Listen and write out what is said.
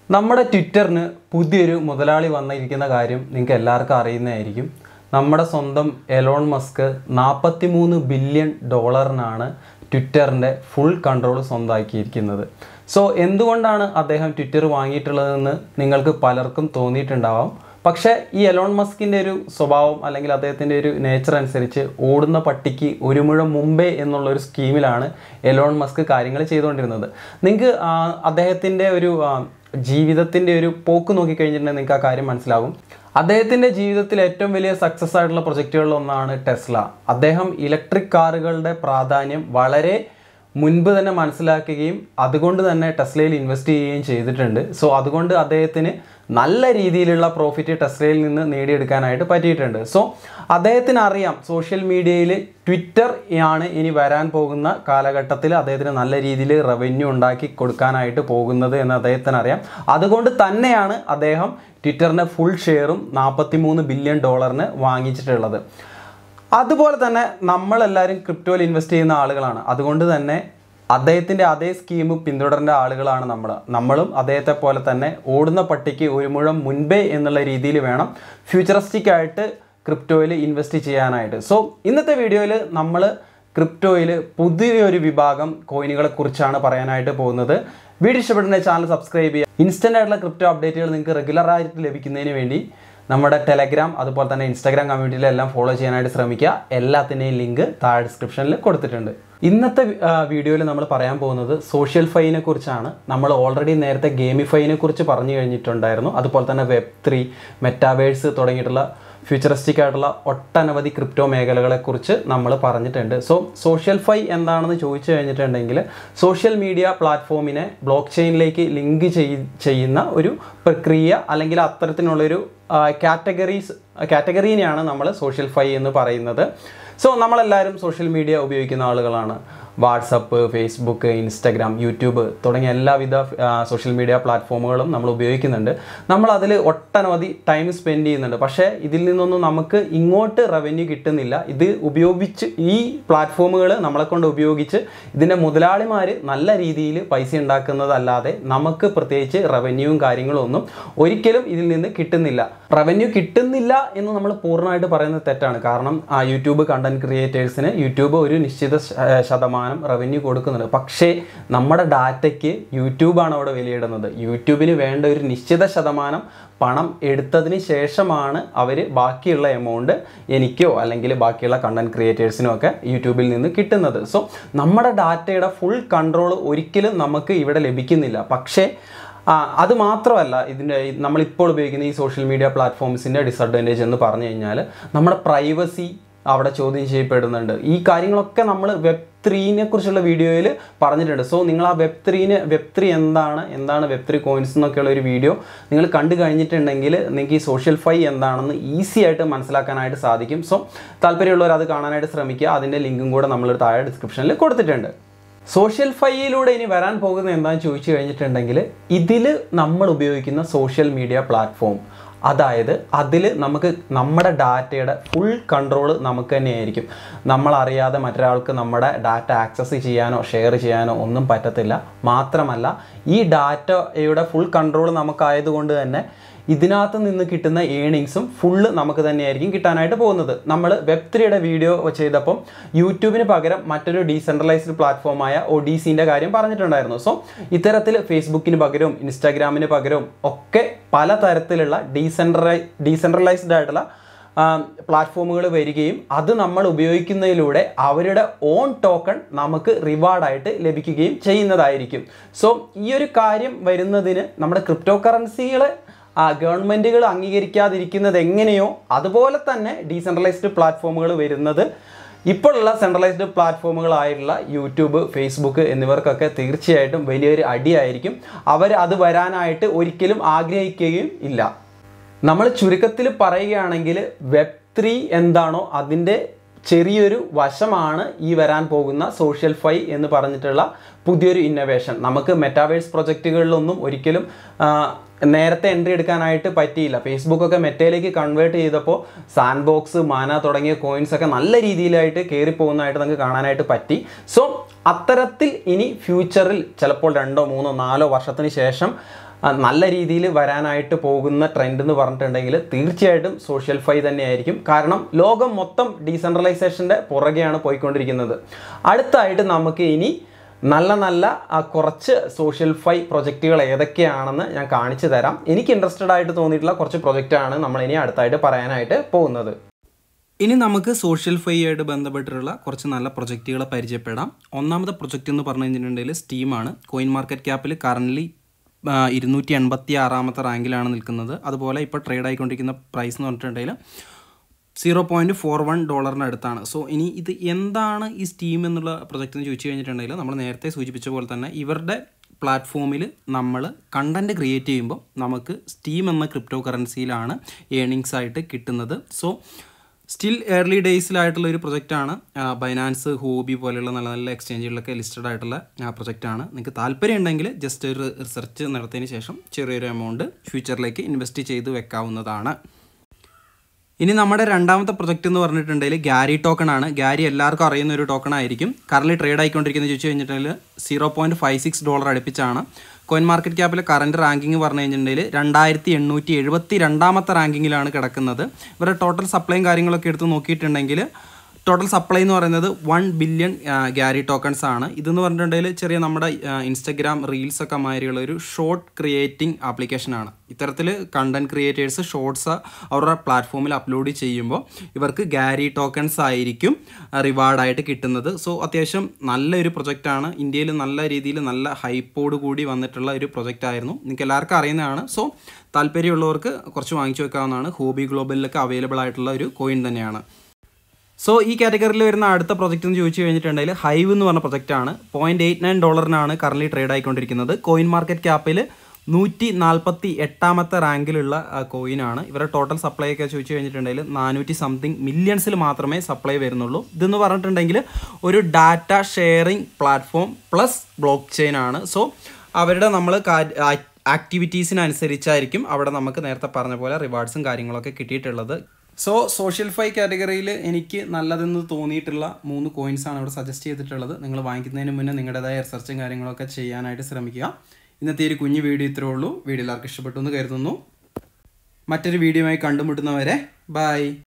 നമ്മുടെ ട്വിറ്ററിന് പുതിയൊരു മുതലാളി വന്നിരിക്കുന്ന കാര്യം നിങ്ങൾക്ക് എല്ലാവർക്കും അറിയുന്നതായിരിക്കും നമ്മുടെ സ്വന്തം എലോൺ മസ്ക് നാൽപ്പത്തി മൂന്ന് ബില്യൺ ഡോളറിനാണ് ട്വിറ്ററിൻ്റെ ഫുൾ കൺട്രോൾ സ്വന്തമാക്കിയിരിക്കുന്നത് സോ എന്തുകൊണ്ടാണ് അദ്ദേഹം ട്വിറ്റർ വാങ്ങിയിട്ടുള്ളതെന്ന് നിങ്ങൾക്ക് പലർക്കും തോന്നിയിട്ടുണ്ടാവാം പക്ഷേ ഈ എലോൺ മസ്കിൻ്റെ ഒരു സ്വഭാവം അല്ലെങ്കിൽ അദ്ദേഹത്തിൻ്റെ ഒരു നേച്ചർ അനുസരിച്ച് ഓടുന്ന പട്ടിക്ക് ഒരു മുഴം മുമ്പേ എന്നുള്ള ഒരു സ്കീമിലാണ് എലോൺ മസ്ക് കാര്യങ്ങൾ ചെയ്തുകൊണ്ടിരുന്നത് നിങ്ങൾക്ക് അദ്ദേഹത്തിൻ്റെ ഒരു ആ, ജീവിതത്തിൻ്റെ ഒരു പോക്ക് നോക്കിക്കഴിഞ്ഞിട്ടുണ്ടെങ്കിൽ നിങ്ങൾക്ക് ആ കാര്യം മനസ്സിലാകും അദ്ദേഹത്തിൻ്റെ ജീവിതത്തിൽ ഏറ്റവും വലിയ സക്സസ് ആയിട്ടുള്ള പ്രൊജക്റ്റുകളിൽ ഒന്നാണ് ടെസ്ല അദ്ദേഹം ഇലക്ട്രിക് കാറുകളുടെ പ്രാധാന്യം വളരെ മുൻപ് തന്നെ മനസ്സിലാക്കുകയും അതുകൊണ്ട് തന്നെ ടെസ്ലയിൽ ഇൻവെസ്റ്റ് ചെയ്യുകയും ചെയ്തിട്ടുണ്ട് സോ അതുകൊണ്ട് അദ്ദേഹത്തിന് നല്ല രീതിയിലുള്ള പ്രോഫിറ്റ് ടെസ്ലയിൽ നിന്ന് നേടിയെടുക്കാനായിട്ട് പറ്റിയിട്ടുണ്ട് സോ അദ്ദേഹത്തിന് അറിയാം സോഷ്യൽ മീഡിയയിൽ ട്വിറ്റർ ആണ് ഇനി വരാൻ പോകുന്ന കാലഘട്ടത്തിൽ അദ്ദേഹത്തിന് നല്ല രീതിയിൽ റവന്യൂ ഉണ്ടാക്കി കൊടുക്കാനായിട്ട് പോകുന്നത് എന്ന് അദ്ദേഹത്തിന് അറിയാം അതുകൊണ്ട് തന്നെയാണ് അദ്ദേഹം ട്വിറ്ററിൻ്റെ ഫുൾ ഷെയറും നാൽപ്പത്തി മൂന്ന് ബില്യൺ ഡോളറിന് വാങ്ങിച്ചിട്ടുള്ളത് അതുപോലെ തന്നെ നമ്മളെല്ലാവരും ക്രിപ്റ്റോയിൽ ഇൻവെസ്റ്റ് ചെയ്യുന്ന ആളുകളാണ് അതുകൊണ്ട് തന്നെ അദ്ദേഹത്തിൻ്റെ അതേ സ്കീം പിന്തുടരേണ്ട ആളുകളാണ് നമ്മൾ നമ്മളും അദ്ദേഹത്തെ പോലെ തന്നെ ഓടുന്ന പട്ടിക്ക് ഒരു മുഴം മുൻപേ എന്നുള്ള രീതിയിൽ വേണം ഫ്യൂച്ചറിസ്റ്റിക് ആയിട്ട് ക്രിപ്റ്റോയിൽ ഇൻവെസ്റ്റ് ചെയ്യാനായിട്ട് സോ ഇന്നത്തെ വീഡിയോയിൽ നമ്മൾ ക്രിപ്റ്റോയിൽ പുതിയൊരു വിഭാഗം കോയിനുകളെ കുറിച്ചാണ് പറയാനായിട്ട് പോകുന്നത് വീഡിയോ ഇഷ്ടപ്പെടുന്ന ചാനൽ സബ്സ്ക്രൈബ് ചെയ്യുക ഇൻസ്റ്റൻ്റ് ആയിട്ടുള്ള ക്രിപ്റ്റോ അപ്ഡേറ്റുകൾ നിങ്ങൾക്ക് റെഗുലർ ആയിട്ട് ലഭിക്കുന്നതിന് വേണ്ടി നമ്മുടെ ടെലഗ്രാം അതുപോലെ തന്നെ ഇൻസ്റ്റാഗ്രാം കമ്മ്യൂണിറ്റിയിലെല്ലാം ഫോളോ ചെയ്യാനായിട്ട് ശ്രമിക്കുക എല്ലാത്തിൻ്റെയും ലിങ്ക് താഴെ ഡിസ്ക്രിപ്ഷനിൽ കൊടുത്തിട്ടുണ്ട് ഇന്നത്തെ വീഡിയോയിൽ നമ്മൾ പറയാൻ പോകുന്നത് സോഷ്യൽ ഫൈനെ കുറിച്ചാണ് നമ്മൾ ഓൾറെഡി നേരത്തെ ഗെയിമിഫൈനെ കുറിച്ച് പറഞ്ഞു കഴിഞ്ഞിട്ടുണ്ടായിരുന്നു അതുപോലെ തന്നെ വെബ് ത്രീ മെറ്റാവേഴ്സ് തുടങ്ങിയിട്ടുള്ള ഫ്യൂച്ചറിസ്റ്റിക് ആയിട്ടുള്ള ഒട്ടനവധി ക്രിപ്റ്റോ മേഖലകളെക്കുറിച്ച് നമ്മൾ പറഞ്ഞിട്ടുണ്ട് സോ സോഷ്യൽ ഫൈ എന്താണെന്ന് ചോദിച്ചു കഴിഞ്ഞിട്ടുണ്ടെങ്കിൽ സോഷ്യൽ മീഡിയ പ്ലാറ്റ്ഫോമിനെ ബ്ലോക്ക് ചെയിനിലേക്ക് ലിങ്ക് ചെയ്യുന്ന ഒരു പ്രക്രിയ അല്ലെങ്കിൽ അത്തരത്തിനുള്ളൊരു കാറ്റഗറീസ് കാറ്റഗറീനെയാണ് നമ്മൾ സോഷ്യൽ ഫൈ എന്ന് പറയുന്നത് സോ നമ്മളെല്ലാവരും സോഷ്യൽ മീഡിയ ഉപയോഗിക്കുന്ന ആളുകളാണ് വാട്സപ്പ് ഫേസ്ബുക്ക് ഇൻസ്റ്റഗ്രാം യൂട്യൂബ് തുടങ്ങിയ എല്ലാവിധ സോഷ്യൽ മീഡിയ പ്ലാറ്റ്ഫോമുകളും നമ്മൾ ഉപയോഗിക്കുന്നുണ്ട് നമ്മൾ അതിൽ ഒട്ടനവധി ടൈം സ്പെൻഡ് ചെയ്യുന്നുണ്ട് പക്ഷേ ഇതിൽ നിന്നൊന്നും നമുക്ക് ഇങ്ങോട്ട് റവന്യൂ കിട്ടുന്നില്ല ഇത് ഉപയോഗിച്ച് ഈ പ്ലാറ്റ്ഫോമുകൾ നമ്മളെ കൊണ്ട് ഉപയോഗിച്ച് ഇതിൻ്റെ മുതലാളിമാർ നല്ല രീതിയിൽ പൈസ ഉണ്ടാക്കുന്നതല്ലാതെ നമുക്ക് പ്രത്യേകിച്ച് റവന്യൂവും കാര്യങ്ങളും ഒന്നും ഒരിക്കലും ഇതിൽ നിന്ന് കിട്ടുന്നില്ല റവന്യൂ കിട്ടുന്നില്ല എന്ന് നമ്മൾ പൂർണ്ണമായിട്ട് പറയുന്നത് തെറ്റാണ് കാരണം ആ യൂട്യൂബ് കണ്ടന്റ് ക്രിയേറ്റേഴ്സിന് യൂട്യൂബ് ഒരു നിശ്ചിത ശ- ശതമാനം റവന്യൂ കൊടുക്കുന്നുണ്ട് പക്ഷേ നമ്മുടെ ഡാറ്റയ്ക്ക് യൂട്യൂബാണ് അവിടെ വിലയിടുന്നത് യൂട്യൂബിന് വേണ്ട ഒരു നിശ്ചിത ശതമാനം പണം എടുത്തതിന് ശേഷമാണ് അവർ ബാക്കിയുള്ള എമൗണ്ട് എനിക്കോ അല്ലെങ്കിൽ ബാക്കിയുള്ള കണ്ടന്റ് ക്രിയേറ്റേഴ്സിനോ ഒക്കെ യൂട്യൂബിൽ നിന്ന് കിട്ടുന്നത് സോ നമ്മുടെ ഡാറ്റയുടെ ഫുൾ കൺട്രോൾ ഒരിക്കലും നമുക്ക് ഇവിടെ ലഭിക്കുന്നില്ല പക്ഷേ ആ, അത് മാത്രമല്ല ഇതിൻ്റെ നമ്മളിപ്പോൾ ഉപയോഗിക്കുന്ന ഈ സോഷ്യൽ മീഡിയ പ്ലാറ്റ്ഫോംസിൻ്റെ ഡിസഡ്വാൻറ്റേജ് എന്ന് പറഞ്ഞു കഴിഞ്ഞാൽ നമ്മുടെ പ്രൈവസി അവിടെ ചോദ്യം ചെയ്യപ്പെടുന്നുണ്ട് ഈ കാര്യങ്ങളൊക്കെ നമ്മൾ വെബ് ത്രീനെ കുറിച്ചുള്ള വീഡിയോയിൽ പറഞ്ഞിട്ടുണ്ട് സോ നിങ്ങൾ ആ വെബ് ത്രീന് വെബ് ത്രീ എന്താണ് എന്താണ് വെബ് ത്രീ കോയിൻസ് എന്നൊക്കെയുള്ള ഒരു വീഡിയോ നിങ്ങൾ കണ്ടു കഴിഞ്ഞിട്ടുണ്ടെങ്കിൽ നിങ്ങൾക്ക് ഈ സോഷ്യൽ ഫൈ എന്താണെന്ന് ഈസി ആയിട്ട് മനസ്സിലാക്കാനായിട്ട് സാധിക്കും സോ താല്പര്യമുള്ളവർ അത് കാണാനായിട്ട് ശ്രമിക്കുക അതിൻ്റെ ലിങ്കും കൂടെ നമ്മൾ താഴെ ഡിസ്ക്രിപ്ഷനിൽ കൊടുത്തിട്ടുണ്ട് സോഷ്യൽ ഫൈയിലൂടെ ഇനി വരാൻ പോകുന്നത് എന്താണെന്ന് ചോദിച്ചു കഴിഞ്ഞിട്ടുണ്ടെങ്കിൽ ഇതിൽ നമ്മൾ ഉപയോഗിക്കുന്ന സോഷ്യൽ മീഡിയ പ്ലാറ്റ്ഫോം അതായത് അതിൽ നമുക്ക് നമ്മുടെ ഡാറ്റയുടെ ഫുൾ കൺട്രോൾ നമുക്ക് തന്നെയായിരിക്കും നമ്മളറിയാതെ മറ്റൊരാൾക്ക് നമ്മുടെ ഡാറ്റ ആക്സസ് ചെയ്യാനോ ഷെയർ ചെയ്യാനോ ഒന്നും പറ്റത്തില്ല മാത്രമല്ല ഈ ഡാറ്റയുടെ ഫുൾ കൺട്രോൾ നമുക്കായതുകൊണ്ട് തന്നെ ഇതിനകത്ത് നിന്ന് കിട്ടുന്ന ഏണിങ്സും ഫുള്ള് നമുക്ക് തന്നെയായിരിക്കും കിട്ടാനായിട്ട് പോകുന്നത് നമ്മൾ വെബ് ത്രീയുടെ വീഡിയോ ചെയ്തപ്പം യൂട്യൂബിന് പകരം മറ്റൊരു ഡീസെൻട്രലൈസ്ഡ് പ്ലാറ്റ്ഫോമായ ഒഡീസിൻ്റെ കാര്യം പറഞ്ഞിട്ടുണ്ടായിരുന്നു സോ ഇത്തരത്തിൽ ഫേസ്ബുക്കിന് പകരവും ഇൻസ്റ്റാഗ്രാമിന് പകരവും ഒക്കെ പലതരത്തിലുള്ള ഡീസെൻട്രലൈ ഡീസെൻട്രലൈസ്ഡ് ആയിട്ടുള്ള പ്ലാറ്റ്ഫോമുകൾ വരികയും അത് നമ്മൾ ഉപയോഗിക്കുന്നതിലൂടെ അവരുടെ ഓൺ ടോക്കൺ നമുക്ക് റിവാർഡായിട്ട് ലഭിക്കുകയും ചെയ്യുന്നതായിരിക്കും സോ ഈ ഒരു കാര്യം വരുന്നതിന് നമ്മുടെ ക്രിപ്റ്റോ കറൻസികളെ ഗവൺമെൻറ്റുകൾ അംഗീകരിക്കാതിരിക്കുന്നത് എങ്ങനെയോ അതുപോലെ തന്നെ ഡീസെൻട്രലൈസ്ഡ് പ്ലാറ്റ്ഫോമുകൾ വരുന്നത് ഇപ്പോഴുള്ള സെൻട്രലൈസ്ഡ് പ്ലാറ്റ്ഫോമുകളായിട്ടുള്ള യൂട്യൂബ് ഫേസ്ബുക്ക് എന്നിവർക്കൊക്കെ തീർച്ചയായിട്ടും വലിയൊരു അടിയായിരിക്കും അവർ അത് വരാനായിട്ട് ഒരിക്കലും ആഗ്രഹിക്കുകയും ഇല്ല നമ്മൾ ചുരുക്കത്തിൽ പറയുകയാണെങ്കിൽ വെബ് ത്രീ എന്താണോ അതിൻ്റെ ചെറിയൊരു വശമാണ് ഈ വരാൻ പോകുന്ന സോഷ്യൽ ഫൈ എന്ന് പറഞ്ഞിട്ടുള്ള പുതിയൊരു ഇന്നോവേഷൻ നമുക്ക് മെറ്റാവേഴ്സ് പ്രൊജക്റ്റുകളിലൊന്നും ഒരിക്കലും ആ, നേരത്തെ എൻട്രി എടുക്കാനായിട്ട് പറ്റിയില്ല ഫേസ്ബുക്കൊക്കെ മെറ്റയിലേക്ക് കൺവേർട്ട് ചെയ്തപ്പോൾ സാൻഡ് ബോക്സ് മാന തുടങ്ങിയ കോയിൻസ് ഒക്കെ നല്ല രീതിയിലായിട്ട് കയറി പോകുന്നതായിട്ട് നമുക്ക് കാണാനായിട്ട് പറ്റി സോ അത്തരത്തിൽ ഇനി ഫ്യൂച്ചറിൽ ചിലപ്പോൾ രണ്ടോ മൂന്നോ നാലോ വർഷത്തിന് ശേഷം ആ, നല്ല രീതിയിൽ വരാനായിട്ട് പോകുന്ന ട്രെൻഡ് എന്ന് പറഞ്ഞിട്ടുണ്ടെങ്കിൽ തീർച്ചയായിട്ടും സോഷ്യൽ ഫൈ തന്നെയായിരിക്കും കാരണം ലോകം മൊത്തം ഡീസെൻട്രലൈസേഷൻ്റെ പുറകെയാണ് പോയിക്കൊണ്ടിരിക്കുന്നത് അടുത്തായിട്ട് നമുക്ക് ഇനി നല്ല നല്ല ആ, കുറച്ച് സോഷ്യൽ ഫൈ പ്രൊജക്റ്റുകൾ ഏതൊക്കെയാണെന്ന് ഞാൻ കാണിച്ചു തരാം എനിക്ക് ഇൻട്രസ്റ്റഡ് ആയിട്ട് തോന്നിയിട്ടുള്ള കുറച്ച് പ്രൊജക്റ്റാണ് നമ്മൾ ഇനി അടുത്തായിട്ട് പറയാനായിട്ട് പോകുന്നത് ഇനി നമുക്ക് സോഷ്യൽ ഫൈ ആയിട്ട് ബന്ധപ്പെട്ടിട്ടുള്ള കുറച്ച് നല്ല പ്രൊജക്റ്റുകളെ പരിചയപ്പെടാം ഒന്നാമത്തെ പ്രൊജക്റ്റ് എന്ന് പറഞ്ഞു കഴിഞ്ഞിട്ടുണ്ടെങ്കിൽ സ്റ്റീമാണ് കോയിൻ മാർക്കറ്റ് ക്യാപ്പിൽ കറൻ്റ്ലി ഇരുന്നൂറ്റി എൺപത്തി ആറാമത്തെ റാങ്കിലാണ് നിൽക്കുന്നത് അതുപോലെ ഇപ്പോൾ ട്രേഡ് ആയിക്കൊണ്ടിരിക്കുന്ന പ്രൈസ് എന്ന് പറഞ്ഞിട്ടുണ്ടെങ്കിൽ സീറോ പോയിൻറ്റ് ഫോർ വൺ ഡോളറിന് അടുത്താണ് സോ ഇനി ഇത് എന്താണ് ഈ സ്റ്റീം എന്നുള്ള പ്രൊജക്റ്റ് എന്ന് ചോദിച്ചു കഴിഞ്ഞിട്ടുണ്ടെങ്കിൽ നമ്മൾ നേരത്തെ സൂചിപ്പിച്ച പോലെ തന്നെ ഇവരുടെ പ്ലാറ്റ്ഫോമിൽ നമ്മൾ കണ്ടൻറ്റ് ക്രിയേറ്റ് ചെയ്യുമ്പോൾ നമുക്ക് സ്റ്റീം എന്ന ക്രിപ്റ്റോ കറൻസിയിലാണ് ഏണിങ്സ് ആയിട്ട് കിട്ടുന്നത് സോ സ്റ്റിൽ ഏർലി ഡേയ്സിലായിട്ടുള്ള ഒരു പ്രൊജക്റ്റാണ് ബൈനാൻസ് ഹോബി പോലെയുള്ള നല്ല നല്ല എക്സ്ചേഞ്ചുകളിലൊക്കെ ലിസ്റ്റഡ് ആയിട്ടുള്ള പ്രൊജക്റ്റാണ് നിങ്ങൾക്ക് താല്പര്യം ഉണ്ടെങ്കിൽ ജസ്റ്റ് ഒരു റിസർച്ച് നടത്തിയതിന് ശേഷം ചെറിയൊരു എമൗണ്ട് ഫ്യൂച്ചറിലേക്ക് ഇൻവെസ്റ്റ് ചെയ്ത് വെക്കാവുന്നതാണ് ഇനി നമ്മുടെ രണ്ടാമത്തെ പ്രൊജക്റ്റ് എന്ന് പറഞ്ഞിട്ടുണ്ടെങ്കിൽ ഗാരി ടോക്കൺ ആണ് ഗാരി എല്ലാവർക്കും അറിയുന്ന ഒരു ടോക്കൺ ആയിരിക്കും കറന്റ് ട്രേഡ് ആയിക്കൊണ്ടിരിക്കുന്നത് ചോദിച്ചു കഴിഞ്ഞിട്ടുണ്ടെങ്കിൽ zero point five six dollar അടുപ്പിച്ചാണ് കോയിൻ മാർക്കറ്റ് ക്യാപ്പിലെ കറണ്ട് റാങ്കിങ് പറഞ്ഞു കഴിഞ്ഞിട്ടുണ്ടെങ്കിൽ രണ്ടായിരത്തി എണ്ണൂറ്റി എഴുപത്തി രണ്ടാമത്തെ റാങ്കിങ്ങിലാണ് കിടക്കുന്നത് ഇവരുടെ ടോട്ടൽ സപ്ലൈയും കാര്യങ്ങളൊക്കെ എടുത്ത് നോക്കിയിട്ടുണ്ടെങ്കിൽ ടോട്ടൽ സപ്ലൈ എന്ന് പറയുന്നത് വൺ ബില്യൺ ഗ്യാരി ടോക്കൺസ് ആണ് ഇതെന്ന് പറഞ്ഞിട്ടുണ്ടെങ്കിൽ ചെറിയ നമ്മുടെ ഇൻസ്റ്റഗ്രാം റീൽസ് ഒക്കെ മാതിരിയുള്ള ഒരു ഷോർട്ട് ക്രിയേറ്റിംഗ് ആപ്ലിക്കേഷനാണ് ഇത്തരത്തിൽ കണ്ടന്റ് ക്രിയേറ്റേഴ്സ് ഷോർട്സ് അവരുടെ പ്ലാറ്റ്ഫോമിൽ അപ്ലോഡ് ചെയ്യുമ്പോൾ ഇവർക്ക് ഗാരി ടോക്കൺസ് ആയിരിക്കും റിവാർഡായിട്ട് കിട്ടുന്നത് സോ അത്യാവശ്യം നല്ലൊരു പ്രൊജക്റ്റാണ് ഇന്ത്യയിൽ നല്ല രീതിയിൽ നല്ല ഹൈപ്പോട് കൂടി വന്നിട്ടുള്ള ഒരു പ്രൊജക്റ്റ് ആയിരുന്നു നിങ്ങൾക്ക് എല്ലാവർക്കും അറിയുന്നതാണ് സോ താല്പര്യമുള്ളവർക്ക് കുറച്ച് വാങ്ങിച്ചു വെക്കാവുന്നതാണ് ഹോബി ഗ്ലോബലിലൊക്കെ അവൈലബിൾ ആയിട്ടുള്ള ഒരു കോയിൻ തന്നെയാണ് സോ ഈ കാറ്റഗറിയിൽ വരുന്ന അടുത്ത പ്രൊജക്റ്റ് എന്ന് ചോദിച്ചു കഴിഞ്ഞിട്ടുണ്ടെങ്കിൽ ഹൈവ് എന്ന് പറഞ്ഞ പ്രൊജക്റ്റാണ് പോയിന്റ് എയ്റ്റ് നയൻ ഡോളറിനാണ് കറന്റ് ട്രേഡ് ആയിക്കൊണ്ടിരിക്കുന്നത് കോയിൻ മാർക്കറ്റ് ക്യാപ്പിൽ നൂറ്റി നാൽപ്പത്തി എട്ടാമത്തെ റാങ്കിലുള്ള കോയിനാണ് ഇവരുടെ ടോട്ടൽ സപ്ലൈ ഒക്കെ ചോദിച്ചു കഴിഞ്ഞിട്ടുണ്ടെങ്കിൽ നാനൂറ്റി സംതിങ് മില്യൺസിൽ മാത്രമേ സപ്ലൈ വരുന്നുള്ളൂ ഇതെന്ന് പറഞ്ഞിട്ടുണ്ടെങ്കിൽ ഒരു data sharing platform plus blockchain ആണ് സോ അവരുടെ നമ്മൾ ആക്ടിവിറ്റീസിനനുസരിച്ചായിരിക്കും അവിടെ നമുക്ക് നേരത്തെ പറഞ്ഞ പോലെ റിവാർഡ്സും കാര്യങ്ങളൊക്കെ കിട്ടിയിട്ടുള്ളത് സോ സോഷ്യൽ ഫൈ കാറ്റഗറിയിൽ എനിക്ക് നല്ലതെന്ന് തോന്നിയിട്ടുള്ള മൂന്ന് കോയിൻസ് ആണ് ഇവിടെ സജസ്റ്റ് ചെയ്തിട്ടുള്ളത് നിങ്ങൾ വാങ്ങിക്കുന്നതിന് മുന്നേ നിങ്ങളുടേതായ റിസർച്ചും കാര്യങ്ങളൊക്കെ ചെയ്യാനായിട്ട് ശ്രമിക്കുക ഇന്നത്തെ ഒരു കുഞ്ഞു വീഡിയോ ഇത്രേ ഉള്ളൂ വീഡിയോ എല്ലാവർക്കും ഇഷ്ടപ്പെട്ടു എന്ന് കരുതുന്നു മറ്റൊരു വീഡിയോയുമായി കണ്ടുമുട്ടുന്നവരെ ബൈ